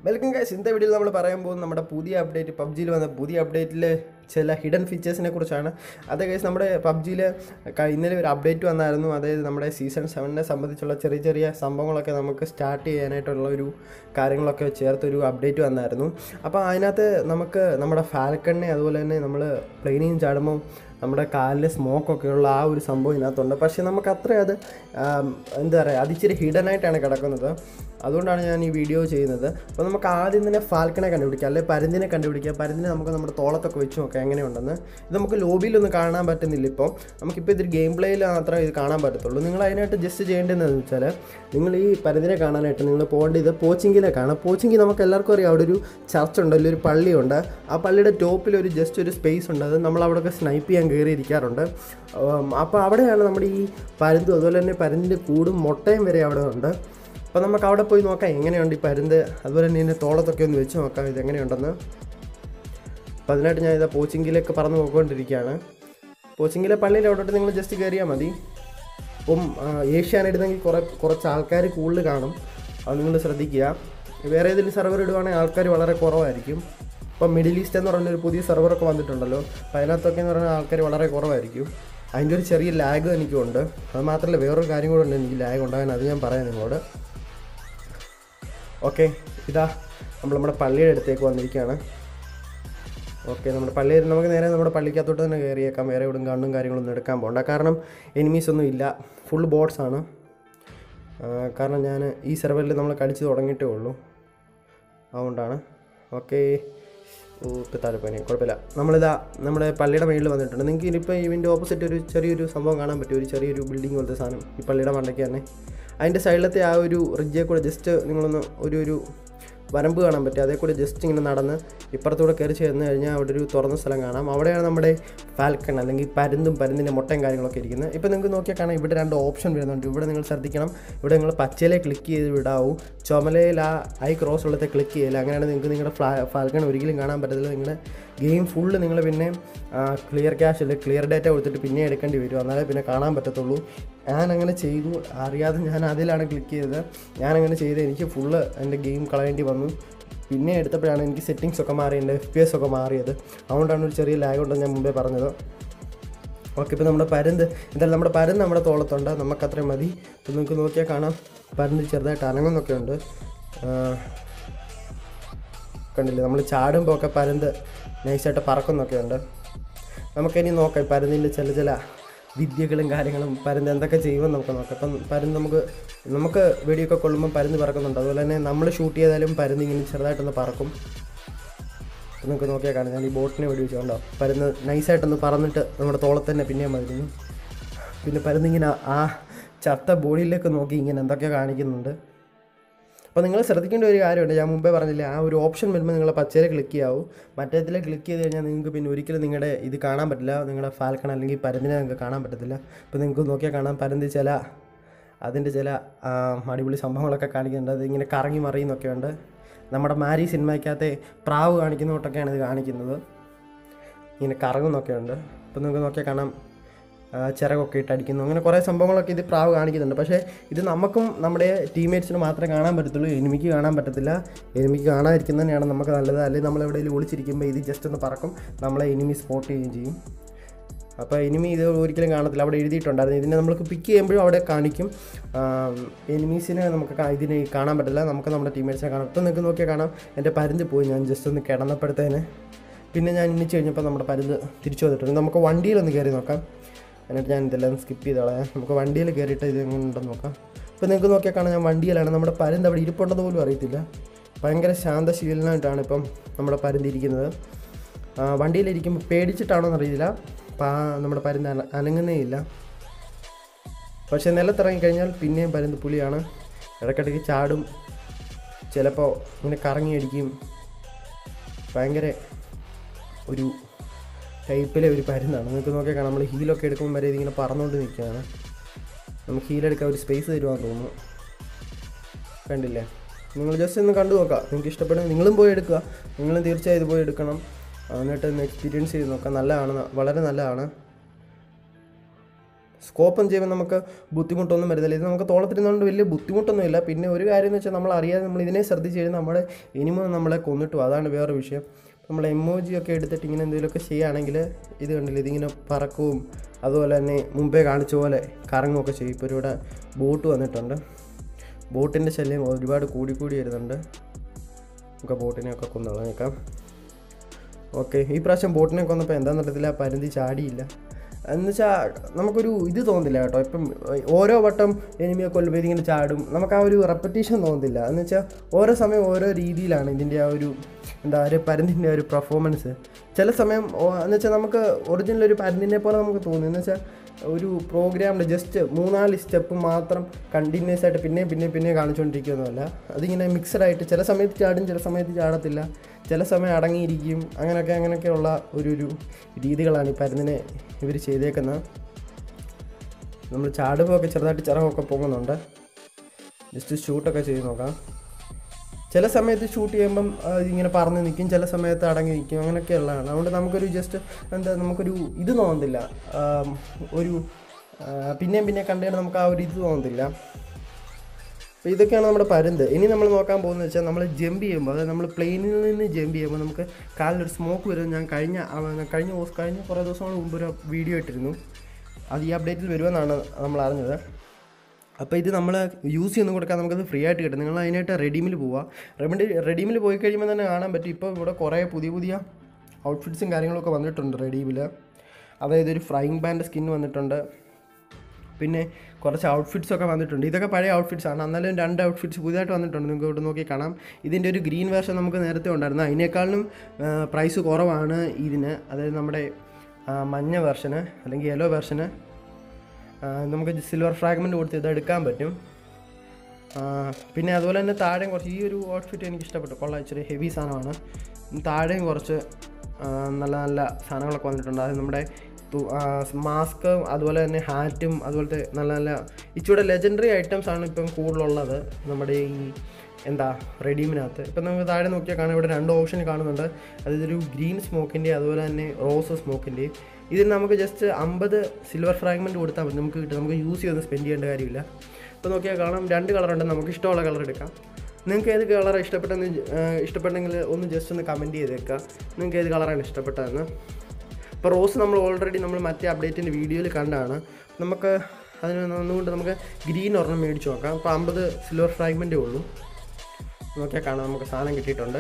Welcome guys ഇന്നത്തെ വീഡിയോയിൽ നമ്മൾ പറയാൻ പോകുന്നത് നമ്മുടെ പുതിയ അപ്ഡേറ്റ് പബ്ജിയിൽ വന്ന പുതിയ അപ്ഡേറ്റിൽ ചില ഹിഡൻ ഫീച്ചേഴ്സിനെ കുറിച്ചാണ് അത് ഗൈസ് നമ്മുടെ പബ്ജിയിൽ ഇന്നലെ ഒരു അപ്ഡേറ്റ് വന്നായിരുന്നു അതായത് നമ്മുടെ സീസൺ സെവനിനെ സംബന്ധിച്ചുള്ള ചെറിയ ചെറിയ സംഭവങ്ങളൊക്കെ നമുക്ക് സ്റ്റാർട്ട് ചെയ്യാനായിട്ടുള്ള ഒരു കാര്യങ്ങളൊക്കെ ചേർത്തൊരു അപ്ഡേറ്റ് വന്നായിരുന്നു അപ്പോൾ അതിനകത്ത് നമുക്ക് നമ്മുടെ ഫാൽക്കണിനെ അതുപോലെ തന്നെ നമ്മൾ പ്ലെയിനിങ് ചാടുമ്പോൾ നമ്മുടെ കാലിൽ സ്മോക്കൊക്കെ ഉള്ള ആ ഒരു സംഭവം ഇതിനകത്തുണ്ട് പക്ഷേ നമുക്ക് അത്ര അത് ആം, എന്താ പറയുക അത് ഇച്ചിരി ഹിഡൻ ആയിട്ടാണ് കിടക്കുന്നത് അതുകൊണ്ടാണ് ഞാൻ ഈ വീഡിയോ ചെയ്യുന്നത് അപ്പോൾ നമുക്ക് ആദ്യം തന്നെ ഫാൽക്കണെ കണ്ടുപിടിക്കാം അല്ലെങ്കിൽ പരുന്തിനെ കണ്ടുപിടിക്കാം പരുന്തിനെ നമുക്ക് നമ്മുടെ തോളത്തൊക്കെ വെച്ച് നോക്കാം എങ്ങനെയുണ്ടെന്ന് ഇത് നമുക്ക് ലോബിയിലൊന്നും കാണാൻ പറ്റുന്നില്ല ഇപ്പോൾ നമുക്കിപ്പോൾ ഇതൊരു ഗെയിം പ്ലേയിൽ മാത്രമേ ഇത് കാണാൻ പറ്റത്തുള്ളൂ നിങ്ങൾ അതിനായിട്ട് ജസ്റ്റ് ചെയ്യേണ്ടതെന്ന് വെച്ചാൽ നിങ്ങൾ ഈ പരുന്തിനെ കാണാനായിട്ട് നിങ്ങൾ പോകേണ്ടത് പോച്ചിങ്കിലേക്കാണ് പോച്ചിങ്കി നമുക്ക് എല്ലാവർക്കും അറിയാം അവിടെ ഒരു ചർച്ച് ഉണ്ട് അല്ലെങ്കിൽ ഒരു പള്ളിയുണ്ട് ആ പള്ളിയുടെ ടോപ്പിൽ ഒരു ജസ്റ്റ് ഒരു സ്പേസ് ഉണ്ട് അത് നമ്മൾ അവിടെയൊക്കെ സ്നൈപ്പ് ചെയ്യാൻ കയറി ഇരിക്കാറുണ്ട് അപ്പോൾ അവിടെയാണ് നമ്മുടെ ഈ പരുന്തും അതുപോലെ തന്നെ പരുന്തിൻ്റെ കൂടും മുട്ടയും വരെ അവിടെ ഉണ്ട് അപ്പോൾ നമുക്ക് അവിടെ പോയി നോക്കാം എങ്ങനെയുണ്ട് ഈ പരുന്ത് അതുപോലെ തന്നെ ഇതിൻ്റെ തോളത്തൊക്കെ ഒന്ന് വെച്ച് നോക്കാം ഇത് എങ്ങനെയുണ്ടെന്ന് അപ്പോൾ അതിനായിട്ട് ഞാൻ ഇതാ പോച്ചിങ്കിലേക്ക് പറന്ന് നോക്കിക്കൊണ്ടിരിക്കുകയാണ് പോച്ചിങ്കിലെ പള്ളിയിൽ അവിടോട്ട് നിങ്ങൾ ജസ്റ്റ് കയറിയാൽ മതി ഇപ്പം ഏഷ്യാനെടുത്തെങ്കിൽ കുറേ കുറച്ച് ആൾക്കാർ കൂടുതൽ കാണും അത് നിങ്ങൾ ശ്രദ്ധിക്കുക വേറെ ഏതെങ്കിലും സെർവർ ഇടുവാണെങ്കിൽ ആൾക്കാർ വളരെ കുറവായിരിക്കും ഇപ്പം മിഡിൽ ഈസ്റ്റ് എന്ന് പറഞ്ഞൊരു പുതിയ സെർവറൊക്കെ വന്നിട്ടുണ്ടല്ലോ അപ്പോൾ അതിനകത്തൊക്കെ എന്ന് പറഞ്ഞാൽ ആൾക്കാർ വളരെ കുറവായിരിക്കും അതിൻ്റെ ഒരു ചെറിയ ലാഗ് എനിക്കുണ്ട് അത് മാത്രമല്ല വേറൊരു കാര്യം കൂടെ ഉണ്ട് എനിക്ക് ലാഗ് ഉണ്ടാകാൻ അത് ഞാൻ പറയാം നിങ്ങളോട് ഓക്കെ ഇതാ നമ്മൾ നമ്മുടെ പള്ളിയുടെ അടുത്തേക്ക് വന്നിരിക്കുകയാണ് ഓക്കെ നമ്മുടെ പള്ളിയിൽ നമുക്ക് നേരെ നമ്മുടെ പള്ളിക്കകത്തോട്ട് തന്നെ കയറിയേക്കാം വേറെ എവിടെയും കണ്ണും കാര്യങ്ങളൊന്നും എടുക്കാൻ പോകണ്ട കാരണം എനിമീസ് ഒന്നും ഇല്ല ഫുൾ ബോട്ട്സ് ആണ് ആ, കാരണം ഞാൻ ഈ സെർവറിൽ നമ്മൾ കളിച്ച് തുടങ്ങിയിട്ടേ ഉള്ളൂ അതുകൊണ്ടാണ് ഓക്കെ ഓ ഇപ്പോൾ താഴെപ്പനി കുഴപ്പമില്ല നമ്മളിതാ നമ്മുടെ പള്ളിയുടെ മേളിൽ വന്നിട്ടുണ്ട് നിങ്ങൾക്ക് ഇനിയിപ്പോൾ ഇതിൻ്റെ ഓപ്പോസിറ്റ് ഒരു ചെറിയൊരു സംഭവം കാണാൻ പറ്റും ഒരു ചെറിയൊരു ബിൽഡിംഗ് പോലത്തെ സാധനം ഈ പള്ളിയുടെ മണ്ടയ്ക്ക് തന്നെ അതിൻ്റെ സൈഡിലത്തെ ആ ഒരു റിജ്ജെ കൂടെ ജസ്റ്റ് നിങ്ങളൊന്ന് ഒരു ഒരു വരമ്പ് കാണാൻ പറ്റും അതേ കൂടെ ജസ്റ്റ് ഇങ്ങനെ നടന്ന് ഇപ്പുറത്തൂടെ കയറി ചെന്ന് കഴിഞ്ഞാൽ അവിടെ ഒരു തുറന്ന സ്ഥലം കാണാം അവിടെയാണ് നമ്മുടെ ഫാൽക്കൺ അല്ലെങ്കിൽ പരുന്തും പരുന്തിൻ്റെ മുട്ടയും കാര്യങ്ങളൊക്കെ ഇരിക്കുന്നത് ഇപ്പോൾ നിങ്ങൾക്ക് നോക്കിയാൽ കാണാം ഇവിടെ രണ്ട് ഓപ്ഷൻ വരുന്നുണ്ട് ഇവിടെ നിങ്ങൾ ശ്രദ്ധിക്കണം ഇവിടെ നിങ്ങൾ പച്ചയിലെ ക്ലിക്ക് ചെയ്ത് വിടാവൂ ചുമലയിൽ ആ ഐ ക്രോസ് ഉള്ളത്തെ ക്ലിക്ക് ചെയ്യില്ല അങ്ങനെയാണ് നിങ്ങൾക്ക് നിങ്ങളുടെ ഫ്ലാ ഫാൽക്കൺ ഒരിക്കലും കാണാൻ പറ്റത്തില്ല നിങ്ങളുടെ ഗെയിം ഫുള്ള് നിങ്ങൾ പിന്നെ ക്ലിയർ ക്യാഷ് അല്ലെങ്കിൽ ക്ലിയർ ഡാറ്റ കൊടുത്തിട്ട് പിന്നെ എടുക്കേണ്ടി വരും എന്നാലേ പിന്നെ കാണാൻ പറ്റത്തുള്ളൂ ഞാൻ അങ്ങനെ ചെയ്തു അറിയാതെ ഞാൻ അതിലാണ് ക്ലിക്ക് ചെയ്തത് ഞാൻ അങ്ങനെ ചെയ്ത് എനിക്ക് ഫുള്ള് എൻ്റെ ഗെയിം കളയേണ്ടി വന്നു പിന്നെ എടുത്തപ്പോഴാണ് എനിക്ക് സെറ്റിങ്സ് ഒക്കെ മാറി എൻ്റെ എഫ് പി എസ് ഒക്കെ മാറിയത് അതുകൊണ്ടാണ് ഒരു ചെറിയ ലാഗ് ഉണ്ടെന്ന് ഞാൻ മുമ്പേ പറഞ്ഞത് ഓക്കെ ഇപ്പോൾ നമ്മുടെ പരുന്ത് എന്തായാലും നമ്മുടെ പരുന്ത് നമ്മുടെ തോളത്തുണ്ട് നമുക്ക് അത്രയും മതി ഇപ്പോൾ നിങ്ങൾക്ക് നോക്കിയാൽ കാണാം പരുന്ത് ചെറുതായിട്ട് അനങ്ങുന്നൊക്കെ ഉണ്ട് ആ, കണ്ടില്ലേ നമ്മൾ ചാടുമ്പോൾ ഒക്കെ പരുന്ത് നൈസായിട്ട് പറക്കുന്നൊക്കെ ഉണ്ട് നമുക്കിനി നോക്കാം ഈ പരുന്തിൻ്റെ ചില ചില വിദ്യകളും കാര്യങ്ങളും പരുന്ത് എന്തൊക്കെ ചെയ്യുമെന്ന് നമുക്ക് നോക്കാം ഇപ്പം പരുന്ത് നമുക്ക് നമുക്ക് വെടിയൊക്കെ കൊള്ളുമ്പോൾ പരുന്ത് പറക്കുന്നുണ്ട് അതുപോലെ തന്നെ നമ്മൾ ഷൂട്ട് ചെയ്താലും പരുന്ത് ഇങ്ങനെ ചെറുതായിട്ടൊന്ന് പറക്കും ഇപ്പം നിങ്ങൾക്ക് നോക്കിയാൽ കാണാം ഞാൻ ഈ ബോട്ടിനെ വെടി വെച്ചുകൊണ്ടോ പരുന്ത് നൈസായിട്ടൊന്ന് പറന്നിട്ട് നമ്മുടെ തോളത്ത് തന്നെ പിന്നെയും മതിരുന്നു പിന്നെ പരുന്തിങ്ങനെ ആ ചത്ത ബോഡിയിലേക്ക് നോക്കി ഇങ്ങനെ എന്തൊക്കെ കാണിക്കുന്നുണ്ട് അപ്പോൾ നിങ്ങൾ ശ്രദ്ധിക്കേണ്ട ഒരു കാര്യമുണ്ട് ഞാൻ മുമ്പേ പറഞ്ഞില്ലേ ആ ഒരു ഓപ്ഷൻ വരുമ്പോൾ നിങ്ങൾ പച്ചയിൽ ക്ലിക്ക് ചെയ്യാവൂ മറ്റേതിൽ ക്ലിക്ക് ചെയ്ത് കഴിഞ്ഞാൽ നിങ്ങൾക്ക് പിന്നെ ഒരിക്കലും നിങ്ങളുടെ ഇത് കാണാൻ പറ്റില്ല നിങ്ങളുടെ ഫാൽക്കൺ അല്ലെങ്കിൽ പരുന്തിനെ നിങ്ങൾക്ക് കാണാൻ പറ്റത്തില്ല ഇപ്പോൾ നിങ്ങൾക്ക് നോക്കിയാൽ കാണാം പരുന്ത് ചില അതിൻ്റെ ചില ആ, അടിപൊളി സംഭവങ്ങളൊക്കെ കാണിക്കുന്നുണ്ട് അത് ഇങ്ങനെ കറങ്ങി മറിയുന്നൊക്കെ ഉണ്ട് നമ്മുടെ മാരി സിനിമയ്ക്കകത്തെ പ്രാവ് കാണിക്കുന്ന തൊട്ടൊക്കെയാണ് ഇത് കാണിക്കുന്നത് ഇങ്ങനെ കറങ്ങുന്നൊക്കെ ഉണ്ട് ഇപ്പോൾ നിങ്ങൾക്ക് നോക്കിയാൽ കാണാം ആ, ചിറകൊക്കെ ഇട്ട് അടിക്കുന്നു അങ്ങനെ കുറേ സംഭവങ്ങളൊക്കെ ഇത് പ്രാവ് കാണിക്കുന്നുണ്ട് പക്ഷേ ഇത് നമുക്കും നമ്മുടെ ടീംമേറ്റ്സിന് മാത്രമേ കാണാൻ പറ്റത്തുള്ളൂ എനിമിക്ക് കാണാൻ പറ്റത്തില്ല എനിമിക്ക് കാണാതിരിക്കുന്നത് തന്നെയാണ് നമുക്ക് നല്ലത് അല്ലെങ്കിൽ നമ്മൾ എവിടെയെങ്കിലും ഒളിച്ചിരിക്കുമ്പോൾ ഇത് ജസ്റ്റ് ഒന്ന് പറക്കും നമ്മളെ എനിമി സ്പോട്ട് ചെയ്യുകയും ചെയ്യും അപ്പോൾ എനിമി ഇത് ഒരിക്കലും കാണത്തില്ല അവിടെ എഴുതിയിട്ടുണ്ടായിരുന്നു ഇതിനെ നമുക്ക് പിക്ക് ചെയ്യുമ്പോഴും അവിടെ കാണിക്കും എനിമീസിനെ നമുക്ക് കാ- ഇതിനെ കാണാൻ പറ്റില്ല നമുക്ക് നമ്മുടെ ടീമേറ്റ്സിനെ കാണാം ഇപ്പം നിങ്ങൾക്ക് നോക്കിയാൽ കാണാം എൻ്റെ പരുന്ത് പോയി ഞാൻ ജസ്റ്റ് ഒന്ന് കിടന്നപ്പോഴത്തേന് പിന്നെ ഞാൻ ഇന്നിച്ച് കഴിഞ്ഞപ്പോൾ നമ്മുടെ പരുന്ത് തിരിച്ചു വന്നിട്ടുണ്ട് നമുക്ക് വണ്ടിയിലൊന്ന് കയറി നോക്കാം എന്നിട്ട് ഞാൻ ഇതെല്ലാം സ്കിപ്പ് ചെയ്ത് കളയാം നമുക്ക് വണ്ടിയിൽ കയറിയിട്ട് ഇത് എങ്ങനെ ഉണ്ടെന്ന് നോക്കാം ഇപ്പോൾ നിങ്ങൾക്ക് നോക്കിയാൽ കാണാം ഞാൻ വണ്ടിയിലാണ് നമ്മുടെ പരുന്ത് അവിടെ ഇരിപ്പുണ്ടെന്ന് പോലും അറിയത്തില്ല ഭയങ്കര ശാന്തശീലനായിട്ടാണ് ഇപ്പം നമ്മുടെ പരുന്ത് ഇരിക്കുന്നത് ആ, വണ്ടിയിലിരിക്കുമ്പോൾ പേടിച്ചിട്ടാണോ എന്നറിയില്ല പാ നമ്മുടെ പരുന്ത് അന അനങ്ങുന്നേ ഇല്ല പക്ഷേ നിലത്തിറങ്ങി കഴിഞ്ഞാൽ പിന്നെയും പരുന്ത് പുലിയാണ് ഇടയ്ക്കിടയ്ക്ക് ചാടും ചിലപ്പോൾ ഇങ്ങനെ കറങ്ങി അടിക്കും ഭയങ്കര ഒരു ടൈപ്പിലെ ഒരു പരുന്താണ് നിങ്ങൾക്ക് നോക്കിയാൽ കാണാം നമ്മൾ ഹീലൊക്കെ എടുക്കുമ്പോൾ വരെ ഇതിങ്ങനെ പറന്നുകൊണ്ട് നിൽക്കുകയാണ് നമുക്ക് ഹീലെടുക്കാൻ ഒരു സ്പേസ് തരുവാന്ന് തോന്നുന്നു കണ്ടില്ലേ നിങ്ങൾ ജസ്റ്റ് ഒന്ന് കണ്ടു നോക്കുക നിങ്ങൾക്ക് ഇഷ്ടപ്പെടുന്ന നിങ്ങളും പോയി എടുക്കുക നിങ്ങളും തീർച്ചയായും ഇത് പോയി എടുക്കണം എന്നിട്ട് ഒന്ന് എക്സ്പീരിയൻസ് ചെയ്ത് നോക്കാം നല്ലതാണ് വളരെ നല്ലതാണ് സ്കോപ്പം ചെയ്യുമ്പോൾ നമുക്ക് ബുദ്ധിമുട്ടൊന്നും വരുന്നില്ല ഇത് നമുക്ക് തോളത്തിരുന്നുകൊണ്ട് വലിയ ബുദ്ധിമുട്ടൊന്നുമില്ല പിന്നെ ഒരു കാര്യം എന്ന് വെച്ചാൽ നമ്മൾ അറിയാതെ നമ്മൾ ഇതിനെ ശ്രദ്ധിച്ച് കഴിഞ്ഞാൽ നമ്മുടെ ഇനിമ നമ്മളെ കൊന്നിട്ടു പോകും. അതാണ് വേറെ വിഷയം നമ്മൾ എമോജി ഒക്കെ എടുത്തിട്ട് ഇങ്ങനെ എന്തെങ്കിലുമൊക്കെ ചെയ്യുകയാണെങ്കിൽ ഇത് കണ്ടില്ല ഇതിങ്ങനെ പറക്കവും അതുപോലെ തന്നെ മുമ്പേ കാണിച്ച പോലെ കറങ്ങുമൊക്കെ ചെയ്യും ഇപ്പോൾ ഇവിടെ ബോട്ട് വന്നിട്ടുണ്ട് ബോട്ടിൻ്റെ ശല്യം ഒരുപാട് കൂടി കൂടി വരുന്നുണ്ട് നമുക്ക് ബോട്ടിനെയൊക്കെ കൊന്നുകളഞ്ഞേക്കാം ഓക്കെ ഈ പ്രാവശ്യം ബോട്ടിനെ കൊന്നപ്പോൾ എന്താണെന്ന് അറിയത്തില്ല പരുന്തി ചാടിയില്ല എന്ന് വെച്ചാൽ നമുക്കൊരു ഇത് തോന്നില്ല കേട്ടോ ഇപ്പം ഓരോ വട്ടം എനിമിയെ കൊല്ലുമ്പോൾ ഇതിങ്ങനെ ചാടും നമുക്ക് ആ ഒരു റെപ്പറ്റീഷൻ തോന്നുന്നില്ല എന്ന് വെച്ചാൽ ഓരോ സമയം ഓരോ രീതിയിലാണ് ഇതിൻ്റെ ആ ഒരു എന്താ ഒരു പരുന്തിൻ്റെ ഒരു പെർഫോമൻസ് ചില സമയം ഓ- എന്ന് വെച്ചാൽ നമുക്ക് ഒറിജിനൽ ഒരു പരുന്തിനെ പോലെ നമുക്ക് തോന്നും എന്ന് വെച്ചാൽ ഒരു പ്രോഗ്രാമിൻ്റെ ജസ്റ്റ് മൂന്നാല് സ്റ്റെപ്പ് മാത്രം കണ്ടിന്യൂസ് ആയിട്ട് പിന്നെ പിന്നെ പിന്നെ കാണിച്ചുകൊണ്ടിരിക്കുകയൊന്നുമല്ല അതിങ്ങനെ മിക്സഡ് ആയിട്ട് ചില സമയത്ത് ചാടും ചില സമയത്ത് ചാടത്തില്ല ചില സമയം അടങ്ങിയിരിക്കും അങ്ങനെയൊക്കെ അങ്ങനെയൊക്കെയുള്ള ഒരു ഒരു രീതികളാണ് ഈ പരുന്നിനെ ഇവർ ചെയ്തേക്കുന്നത് നമ്മൾ ചാടുമ്പോൾ ഒക്കെ ചെറുതായിട്ട് ചിറകൊക്കെ പോകുന്നുണ്ട് ജസ്റ്റ് ഷൂട്ടൊക്കെ ചെയ്ത് നോക്കാം ചില സമയത്ത് ഷൂട്ട് ചെയ്യുമ്പം ആ, ഇതിങ്ങനെ പറന്ന് നിൽക്കും ചില സമയത്ത് അടങ്ങി നിൽക്കും അങ്ങനെയൊക്കെയുള്ളതാണ് അതുകൊണ്ട് നമുക്കൊരു ജസ്റ്റ് എന്താ നമുക്കൊരു ഇത് തോന്നത്തില്ല ആം, ഒരു ആ, പിന്നെയും പിന്നെയും കണ്ടുകൊണ്ട് നമുക്ക് ആ ഒരു ഇത് തോന്നത്തില്ല അപ്പോൾ ഇതൊക്കെയാണ് നമ്മുടെ പരുന്ത് ഇനി നമ്മൾ നോക്കാൻ പോകുന്നത് വെച്ചാൽ നമ്മൾ ജമ്പ് ചെയ്യുമ്പോൾ അതായത് നമ്മൾ പ്ലെയിനിൽ നിന്ന് ജമ്പ് ചെയ്യുമ്പോൾ നമുക്ക് കാലിലൊരു സ്മോക്ക് വരും ഞാൻ കഴിഞ്ഞ ആ, കഴിഞ്ഞ ദിവസം കഴിഞ്ഞ കുറേ ദിവസങ്ങൾ മുമ്പ് ഒരു വീഡിയോ ഇട്ടിരുന്നു അത് ഈ അപ്ഡേറ്റിൽ വരുമെന്നാണ് നമ്മൾ അറിഞ്ഞത് അപ്പോൾ ഇത് നമ്മൾ യൂസ് ചെയ്യുന്ന കൊടുക്കാൻ നമുക്കത് ഫ്രീ ആയിട്ട് കിട്ടും നിങ്ങൾ അതിനായിട്ട് റെഡീമിൽ പോവുക റെഡി റെഡീമിൽ പോയി കഴിയുമ്പോൾ തന്നെ കാണാൻ പറ്റും ഇപ്പോൾ ഇവിടെ കുറേ പുതിയ പുതിയ ഔട്ട്ഫിറ്റ്സും കാര്യങ്ങളൊക്കെ വന്നിട്ടുണ്ട് റെഡീമിൽ അതായത് ഒരു ഫ്രൈങ് പാൻ്റെ സ്കിൻ വന്നിട്ടുണ്ട് പിന്നെ കുറച്ച് ഔട്ട്ഫിറ്റ്സ് ഒക്കെ വന്നിട്ടുണ്ട് ഇതൊക്കെ പഴയ ഔട്ട്ഫിറ്റ്സ് ആണ് എന്നാലും രണ്ട് ഔട്ട്ഫിറ്റ്സ് പുതിയതായിട്ട് വന്നിട്ടുണ്ട് നിങ്ങൾക്ക് ഇവിടെ നോക്കി കാണാം ഇതിൻ്റെ ഒരു ഗ്രീൻ വേർഷൻ നമുക്ക് നേരത്തെ ഉണ്ടായിരുന്നു അതിനേക്കാളും പ്രൈസ് കുറവാണ് ഇതിന് അതായത് നമ്മുടെ ആ, മഞ്ഞ വെർഷന് അല്ലെങ്കിൽ യെല്ലോ വെർഷന് നമുക്ക് സിൽവർ ഫ്രാഗ്മെൻറ്റ് കൊടുത്ത് ഇത് എടുക്കാൻ പറ്റും ആ, പിന്നെ അതുപോലെ തന്നെ താഴെയും കുറച്ച് ഈ ഒരു ഔട്ട്ഫിറ്റ് എനിക്ക് ഇഷ്ടപ്പെട്ടു കൊള്ളാം ഇച്ചിരി ഹെവി സാധനമാണ് താഴെയും കുറച്ച് ആ, നല്ല നല്ല സാധനങ്ങളൊക്കെ വന്നിട്ടുണ്ട് അത് നമ്മുടെ മാസ്ക് അതുപോലെ തന്നെ ഹാറ്റും അതുപോലത്തെ നല്ല നല്ല ഇച്ചിരി ലെജൻഡറി ഐറ്റംസ് ആണ് ഇപ്പം കൂടുതലുള്ളത് നമ്മുടെ ഈ എന്താ റെഡീമിനകത്ത് ഇപ്പം നമുക്ക് താഴെ നോക്കിയാൽ കാണാം ഇവിടെ രണ്ട് ഓപ്ഷൻ കാണുന്നുണ്ട് അതായത് ഒരു ഗ്രീൻ സ്മോക്കിൻ്റെ അതുപോലെ തന്നെ റോസ് സ്മോക്കിൻ്റെയും ഇതിന് നമുക്ക് ജസ്റ്റ് അമ്പത് സിൽവർ ഫ്രാഗ്മെൻറ്റ് കൊടുത്താൽ മതി നമുക്ക് കിട്ടും നമുക്ക് യൂസ് ചെയ്തൊന്നും സ്പെൻഡ് ചെയ്യേണ്ട കാര്യമില്ല ഇപ്പോൾ നോക്കിയാൽ കാണാം രണ്ട് കളറുണ്ട് നമുക്ക് ഇഷ്ടമുള്ള കളർ എടുക്കാം നിങ്ങൾക്ക് ഏത് കളറാണ് ഇഷ്ടപ്പെട്ടെന്ന് ആ, ഇഷ്ടപ്പെട്ടെങ്കിൽ ഒന്ന് ജസ്റ്റ് ഒന്ന് കമൻറ്റ് ചെയ്തേക്കുക നിങ്ങൾക്ക് ഏത് കളറാണ് ഇഷ്ടപ്പെട്ടതെന്ന് ഇപ്പോൾ റോസ് നമ്മൾ ഓൾറെഡി നമ്മൾ മറ്റേ അപ്ഡേറ്റിൻ്റെ വീഡിയോയിൽ കണ്ടാണ് നമുക്ക് അതിന് ഒന്നുകൊണ്ട് നമുക്ക് ഗ്രീൻ ഒരെണ്ണം മേടിച്ച് നോക്കാം അപ്പോൾ അമ്പത് സിൽവർ ഫ്രാഗ്മെൻറ്റേ ഉള്ളൂ നോക്കിയാൽ കാണാം നമുക്ക് സാധനം കിട്ടിയിട്ടുണ്ട്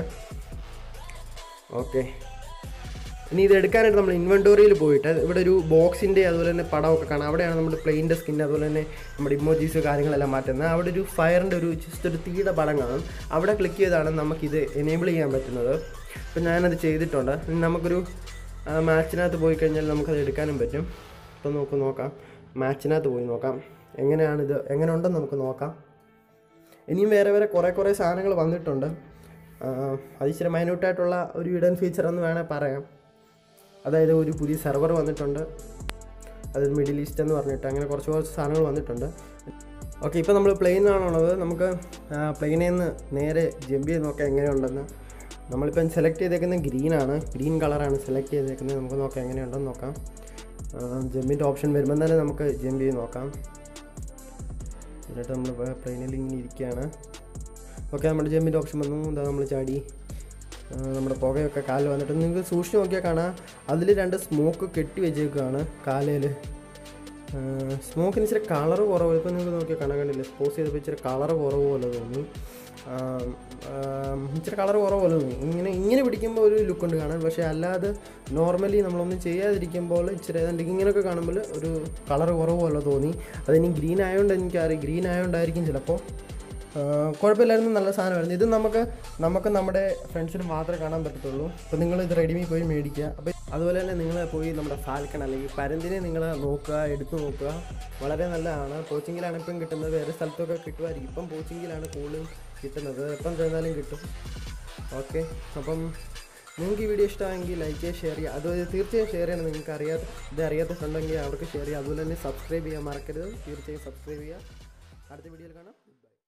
ഓക്കെ ഇനി ഇത് എടുക്കാനായിട്ട് നമ്മൾ ഇൻവെൻറ്റോറിയിൽ പോയിട്ട് ഇവിടെ ഒരു ബോക്സിൻ്റെ അതുപോലെ തന്നെ പടമൊക്കെ കാണാം അവിടെയാണ് നമ്മൾ പ്ലെയിൻ്റെ സ്കിൻ അതുപോലെ തന്നെ നമ്മുടെ ഇമോജീസ് കാര്യങ്ങളെല്ലാം മാറ്റുന്നത് അവിടെ ഒരു ഫയറിൻ്റെ ഒരു ജസ്റ്റ് ഒരു തീയുടെ പടം കാണും അവിടെ ക്ലിക്ക് ചെയ്താണ് നമുക്കിത് എനേബിൾ ചെയ്യാൻ പറ്റുന്നത് അപ്പോൾ ഞാനത് ചെയ്തിട്ടുണ്ട് ഇനി നമുക്കൊരു ആ, മാച്ചിനകത്ത് പോയി കഴിഞ്ഞാൽ നമുക്കത് എടുക്കാനും പറ്റും അപ്പോൾ നമുക്ക് നോക്കാം മാച്ചിനകത്ത് പോയി നോക്കാം എങ്ങനെയാണിത് എങ്ങനെ ഉണ്ടെന്ന് നമുക്ക് നോക്കാം ഇനിയും വേറെ വേറെ കുറേ കുറേ സാധനങ്ങൾ വന്നിട്ടുണ്ട് ആ, അത് ഇച്ചിരി മൈന്യൂട്ടായിട്ടുള്ള ഒരു ഇടൻ ഫീച്ചർ എന്ന് വേണേൽ പറയാം അതായത് ഒരു പുതിയ സെർവർ വന്നിട്ടുണ്ട് അതായത് മിഡിൽ ഈസ്റ്റ് എന്ന് പറഞ്ഞിട്ട് അങ്ങനെ കുറച്ച് കുറച്ച് സാധനങ്ങൾ വന്നിട്ടുണ്ട് ഓക്കെ ഇപ്പോൾ നമ്മൾ പ്ലെയിനാണുള്ളത് നമുക്ക് പ്ലെയിനിൽ നിന്ന് നേരെ ജമ്പ് ചെയ്ത് നോക്കാം എങ്ങനെയുണ്ടെന്ന് നമ്മളിപ്പം സെലക്ട് ചെയ്തേക്കുന്നത് ഗ്രീനാണ് ഗ്രീൻ കളറാണ് സെലക്ട് ചെയ്തേക്കുന്നത് നമുക്ക് നോക്കാം എങ്ങനെയുണ്ടെന്ന് നോക്കാം ജമ്പിൻ്റെ ഓപ്ഷൻ വരുമ്പോൾ തന്നെ നമുക്ക് ജമ്പ് ചെയ്ത് നോക്കാം എന്നിട്ട് നമ്മൾ പ്ലെയിനിൽ ഇങ്ങനെ ഇരിക്കുകയാണ് ഓക്കെ നമ്മുടെ ജമ്പിൻ്റെ ഓപ്ഷൻ വന്നു എന്താ നമ്മൾ ചാടി ആ, നമ്മുടെ പുകയൊക്കെ കാലിൽ വന്നിട്ട് നിങ്ങൾക്ക് സൂക്ഷിച്ച് നോക്കിയാൽ കാണാം അതിൽ രണ്ട് സ്മോക്ക് കെട്ടി വെച്ചേക്കുകയാണ് കാലയിൽ സ്മോക്കിന് ഇച്ചിരി കളർ കുറവ് ഇപ്പോൾ നിങ്ങൾക്ക് നോക്കിയാൽ കാണാൻ കണ്ടില്ല സ്പോസ് ചെയ്തപ്പോൾ ഇച്ചിരി കളർ കുറവ് പോലെ തോന്നി ആ, ആ, ഇച്ചിരി കളർ കുറവ് പോലെ തോന്നി ഇങ്ങനെ ഇങ്ങനെ പിടിക്കുമ്പോൾ ഒരു ലുക്ക് ഉണ്ട് കാണാൻ പക്ഷേ അല്ലാതെ നോർമലി നമ്മളൊന്നും ചെയ്യാതിരിക്കുമ്പോൾ ഇച്ചിരി ഏതാണ്ട് ഇങ്ങനെയൊക്കെ കാണുമ്പോൾ ഒരു കളർ കുറവ് പോലെ തോന്നി അതിനി ഗ്രീൻ ആയതുകൊണ്ട് എനിക്കറിയാം ഗ്രീൻ ആയതുകൊണ്ടായിരിക്കും ചിലപ്പോൾ ആ, കുഴപ്പമില്ലായിരുന്നു നല്ല സാധനമായിരുന്നു ഇത് നമുക്ക് നമുക്ക് നമ്മുടെ ഫ്രണ്ട്സിന് മാത്രമേ കാണാൻ പറ്റത്തുള്ളൂ അപ്പോൾ നിങ്ങൾ ഇത് റെഡിമി പോയി മേടിക്കുക അപ്പോൾ അതുപോലെ തന്നെ നിങ്ങൾ പോയി നമ്മുടെ ഫാൽക്കൺ അല്ലെങ്കിൽ പരന്തിനെ നിങ്ങൾ നോക്കുക എടുത്തു നോക്കുക വളരെ നല്ലതാണ് കോച്ചിങ്ങിലാണ് ഇപ്പം കിട്ടുന്നത് വേറെ സ്ഥലത്തൊക്കെ കിട്ടുമായിരിക്കും ഇപ്പം കോച്ചിങ്ങിലാണ് കൂടുതലും കിട്ടുന്നത് എപ്പം ചെന്നാലും കിട്ടും ഓക്കെ അപ്പം നിങ്ങൾക്ക് ഈ വീഡിയോ ഇഷ്ടമായെങ്കിൽ ലൈക്ക് ചെയ്യുക ഷെയർ ചെയ്യുക അതുപോലെ തീർച്ചയായും ഷെയർ ചെയ്യണം നിങ്ങൾക്ക് അറിയാത്ത ഇത് അറിയാത്ത ഫ്രണ്ടെങ്കിൽ അവർക്ക് ഷെയർ ചെയ്യുക അതുപോലെ തന്നെ സബ്സ്ക്രൈബ് ചെയ്യാൻ മറക്കരുത് തീർച്ചയായും സബ്സ്ക്രൈബ് ചെയ്യുക അടുത്ത വീഡിയോയിൽ കാണാം